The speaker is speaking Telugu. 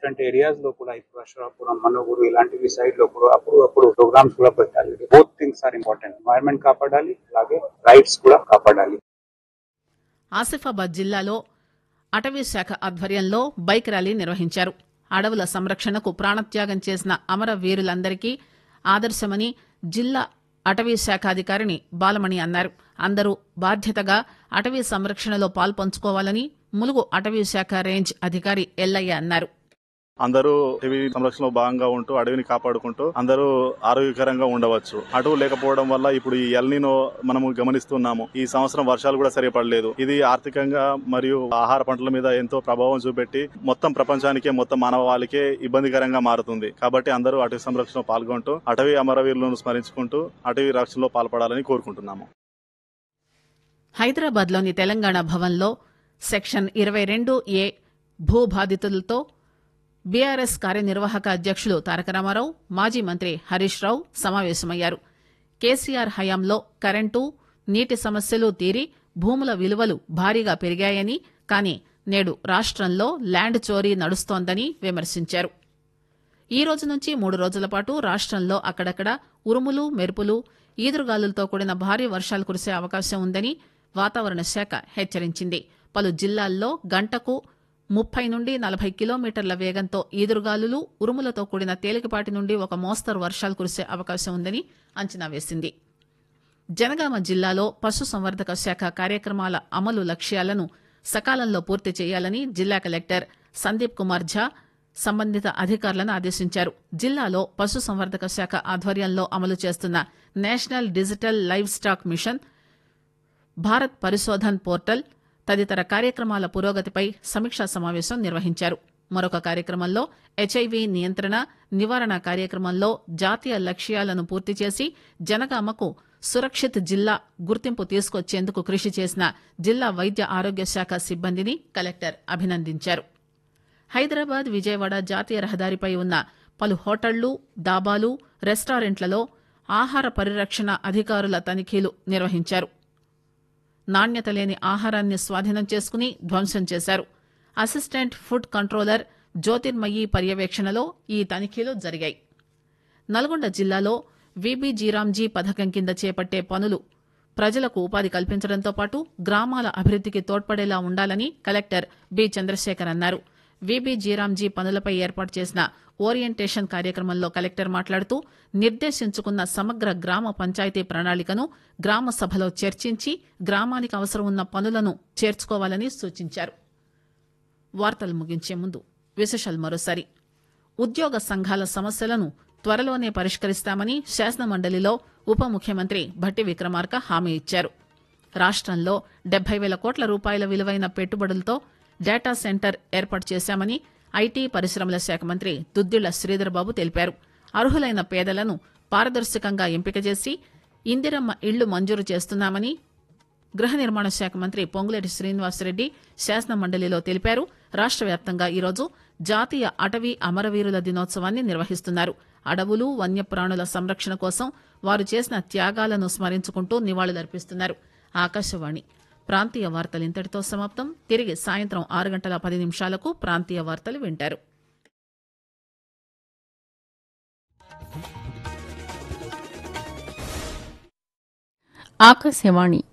డిఫరెంట్ ఏరియాస్ లో కూడా ఇప్పుడు అశ్వరాపురం మనోగురు ఇలాంటివి సైడ్ లో కూడా అప్పుడు అప్పుడు ప్రోగ్రామ్స్ కూడా పెట్టాలి both things are important environment కాపాడాలి అలాగే రైట్స్ కూడా కాపాడాలి ఆసిఫాబాద్ జిల్లాలో అటవీ శాఖ ఆధ్వర్యంలో బైక్ ర్యాలీ నిర్వహించారు అడవుల సంరక్షణకు ప్రాణత్యాగం చేసిన అమర వీరులందరికీ ఆదర్శమని జిల్లా అటవీ శాఖ అధికారిని బాలమణి అన్నారు అందరూ బాధ్యతగా అటవీ సంరక్షణలో పాల్పంచుకోవాలని ములుగు అటవీ శాఖ రేంజ్ అధికారి ఎల్లయ్య అన్నారు అందరూ అటవీ సంరక్షణలో భాగంగా ఉంటూ అడవిని కాపాడుకుంటూ అందరూ ఆరోగ్యకరంగా ఉండవచ్చు అటవు లేకపోవడం వల్ల ఇప్పుడు ఈ ఎల్నినో మనము గమనిస్తున్నాము ఈ సంవత్సరం వర్షాలు కూడా సరిపడలేదు ఇది ఆర్థికంగా మరియు ఆహార పంటల మీద ఎంతో ప్రభావం చూపెట్టి మొత్తం ప్రపంచానికే మొత్తం మానవాళికే ఇబ్బందికరంగా మారుతుంది కాబట్టి అందరూ అటవీ సంరక్షణలో పాల్గొంటూ అటవీ అమరవీరులను స్మరించుకుంటూ అటవీ రక్షణలో పాల్పడాలని కోరుకుంటున్నాము హైదరాబాద్లోని తెలంగాణ భవన్లో సెక్షన్ ఇరవై రెండు ఏ భూ బాధితులతో బీఆర్ఎస్ కార్యనిర్వాహక అధ్యక్షులు తారక రామారావు మాజీ మంత్రి హరీష్ రావు సమావేశమయ్యారు కేసీఆర్ హయాంలో కరెంటు నీటి సమస్యలు తీరి భూముల విలువలు భారీగా పెరిగాయని కానీ నేడు రాష్టంలో ల్యాండ్ చోరీ నడుస్తోందని విమర్శించారు ఈ రోజు నుంచి మూడు రోజుల పాటు రాష్టంలో అక్కడక్కడ ఉరుములు మెరుపులు ఈదురుగాలులతో కూడిన భారీ వర్షాలు కురిసే అవకాశం ఉందని వాతావరణ శాఖ హెచ్చరించింది పలు జిల్లాల్లో గంటకు ముప్పై నుండి నలభై కిలోమీటర్ల వేగంతో ఈదురుగాలులు ఉరుములతో కూడిన తేలికపాటి నుండి ఒక మోస్తరు వర్షాలు కురిసే అవకాశం ఉందని అంచనా వేసింది జనగామ జిల్లాలో పశుసంవర్ధక శాఖ కార్యక్రమాల అమలు లక్ష్యాలను సకాలంలో పూర్తి చేయాలని జిల్లా కలెక్టర్ సందీప్ కుమార్ ఝా సంబంధిత అధికారులను ఆదేశించారు జిల్లాలో పశుసంవర్ధక శాఖ ఆధ్వర్యంలో అమలు చేస్తున్న national digital livestock mission Bharat Parishodhan portal తదితర కార్యక్రమాల పురోగతిపై సమీక్షా సమావేశం నిర్వహించారు మరొక కార్యక్రమంలో హెచ్ఐవి నియంత్రణ నివారణ కార్యక్రమంలో జాతీయ లక్ష్యాలను పూర్తి చేసి జనగామకు సురక్షిత్ జిల్లా గుర్తింపు తీసుకొచ్చేందుకు కృషి చేసిన జిల్లా వైద్య ఆరోగ్య శాఖ సిబ్బందిని కలెక్టర్ అభినందించారు హైదరాబాద్ విజయవాడ జాతీయ రహదారిపై ఉన్న పలు హోటళ్లు దాబాలు రెస్టారెంట్లలో ఆహార పరిరక్షణ అధికారుల తనిఖీలు నిర్వహించారు నాణ్యత లేని ఆహారాన్ని స్వాధీనం చేసుకుని ధ్వంసం చేశారు అసిస్టెంట్ ఫుడ్ కంట్రోలర్ జ్యోతిర్మయి పర్యవేక్షణలో ఈ తనిఖీలు జరిగాయి నల్గొండ జిల్లాలో విబిజీరాంజీ పథకం కింద చేపట్టే పనులు ప్రజలకు ఉపాధి కల్పించడంతో పాటు గ్రామాల అభివృద్దికి తోడ్పడేలా ఉండాలని కలెక్టర్ బి చంద్రశేఖర్ అన్నారు విబిజీరాంజీ పనులపై ఏర్పాటు చేసిన ఓరియంటేషన్ కార్యక్రమంలో కలెక్టర్ మాట్లాడుతూ నిర్దేశించుకున్న సమగ్ర గ్రామ పంచాయతీ ప్రణాళికను గ్రామ సభలో చర్చించి గ్రామానికి అవసరం ఉన్న పనులను చేర్చుకోవాలని సూచించారు వార్తలు ముగించే ముందు విశేషాలు మరోసారి ఉద్యోగ సంఘాల సమస్యలను త్వరలోనే పరిష్కరిస్తామని శాసనమండలిలో ఉప ముఖ్యమంత్రి భట్టి విక్రమార్క హామీ ఇచ్చారు రాష్టంలో డెబ్బై వేల కోట్ల రూపాయల విలువైన పెట్టుబడులతో డేటా సెంటర్ ఏర్పాటు చేశామని ఐటీ పరిశ్రమల శాఖ మంత్రి దుద్దిళ్ల శ్రీధర్బాబు తెలిపారు అర్హులైన పేదలను పారదర్శకంగా ఎంపిక చేసి ఇందిరమ్మ ఇళ్లు మంజూరు చేస్తున్నామని గృహ నిర్మాణ శాఖ మంత్రి పొంగులేటి శ్రీనివాసరెడ్డి శాసన మండలిలో తెలిపారు రాష్ట్ర వ్యాప్తంగా ఈరోజు జాతీయ అటవీ అమరవీరుల దినోత్సవాన్ని నిర్వహిస్తున్నారు అడవులు వన్యప్రాణుల సంరక్షణ కోసం వారు చేసిన త్యాగాలను స్మరించుకుంటూ నివాళులర్పిస్తున్నారు ఆకాశవాణి ప్రాంతీయ వార్తలు ఇంతటితో సమాప్తం తిరిగి సాయంత్రం ఆరు గంటల పది నిమిషాలకు ప్రాంతీయ వార్తలు వింటారు ఆకాశవాణి